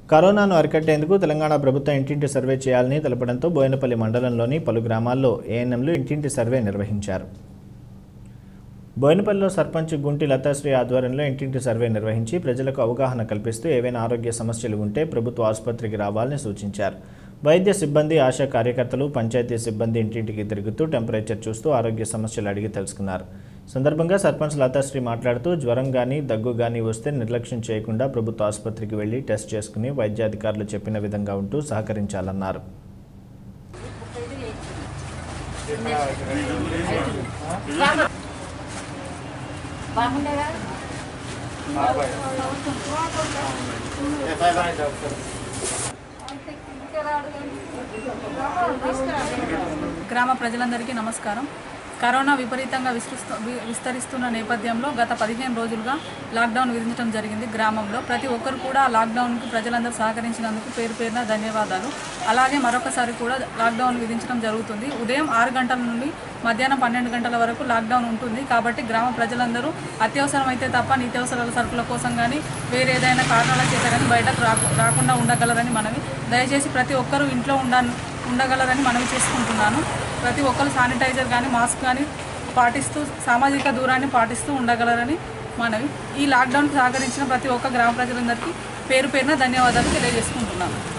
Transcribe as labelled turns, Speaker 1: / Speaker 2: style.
Speaker 1: కరోనాను అరికట్టేందుకు తెలంగాణ ప్రభుత్వం ఇంటింటి సర్వే చేయాలని తెలపడంతో బోయినపల్లి మండలంలోని పలు గ్రామాల్లో ఏఎన్ఎంలు ఇంటింటి సర్వే నిర్వహించారు బోయినపల్లిలో సర్పంచ్ గుంటి లతాశ్రీ ఆధ్వర్యంలో ఇంటింటి సర్వే నిర్వహించి ప్రజలకు అవగాహన కల్పిస్తూ ఏవైనా ఆరోగ్య సమస్యలు ఉంటే ప్రభుత్వ ఆసుపత్రికి రావాలని సూచించారు వైద్య సిబ్బంది ఆశా కార్యకర్తలు పంచాయతీ సిబ్బంది ఇంటింటికి తిరుగుతూ టెంపరేచర్ చూస్తూ ఆరోగ్య సమస్యలు అడిగి తెలుసుకున్నారు సందర్భంగా సర్పంచ్ లతాశ్రీ మాట్లాడుతూ జ్వరం కానీ దగ్గు కానీ వస్తే నిర్లక్ష్యం చేయకుండా ప్రభుత్వ ఆసుపత్రికి వెళ్లి టెస్ట్ చేసుకుని వైద్యాధికారులు చెప్పిన విధంగా ఉంటూ సహకరించాలన్నారు
Speaker 2: బాగుండేదా
Speaker 3: గ్రామ ప్రజలందరికీ నమస్కారం కరోనా విపరీతంగా విస్తృస్తు వి- విస్తరిస్తున్న నేపథ్యంలో గత పదిహేను రోజులుగా లాక్డౌన్ విధించడం జరిగింది గ్రామంలో ప్రతి ఒక్కరు కూడా ఆ లాక్డౌన్కి ప్రజలందరూ సహకరించినందుకు పేరు పేరున ధన్యవాదాలు అలాగే మరొకసారి కూడా లాక్డౌన్ విధించడం జరుగుతుంది ఉదయం ఆరు గంటల నుండి మధ్యాహ్నం పన్నెండు గంటల వరకు లాక్డౌన్ ఉంటుంది కాబట్టి గ్రామ ప్రజలందరూ అత్యవసరమైతే తప్ప నిత్యావసరాల సరుకుల కోసం కానీ వేరే ఏదైనా కారణాల చేత కానీ బయటకు రాకు రాకుండా ఉండగలరని మనవి దయచేసి ప్రతి ఒక్కరూ ఇంట్లో ఉండ ఉండగలరని మనవి చేసుకుంటున్నాను ప్రతి ఒక్కరు శానిటైజర్ కానీ మాస్క్ కానీ పాటిస్తూ సామాజిక దూరాన్ని పాటిస్తూ ఉండగలరని మనవి ఈ లాక్డౌన్కి సహకరించిన ప్రతి ఒక్క గ్రామ ప్రజలందరికీ పేరు పేరున ధన్యవాదాలు తెలియజేసుకుంటున్నాను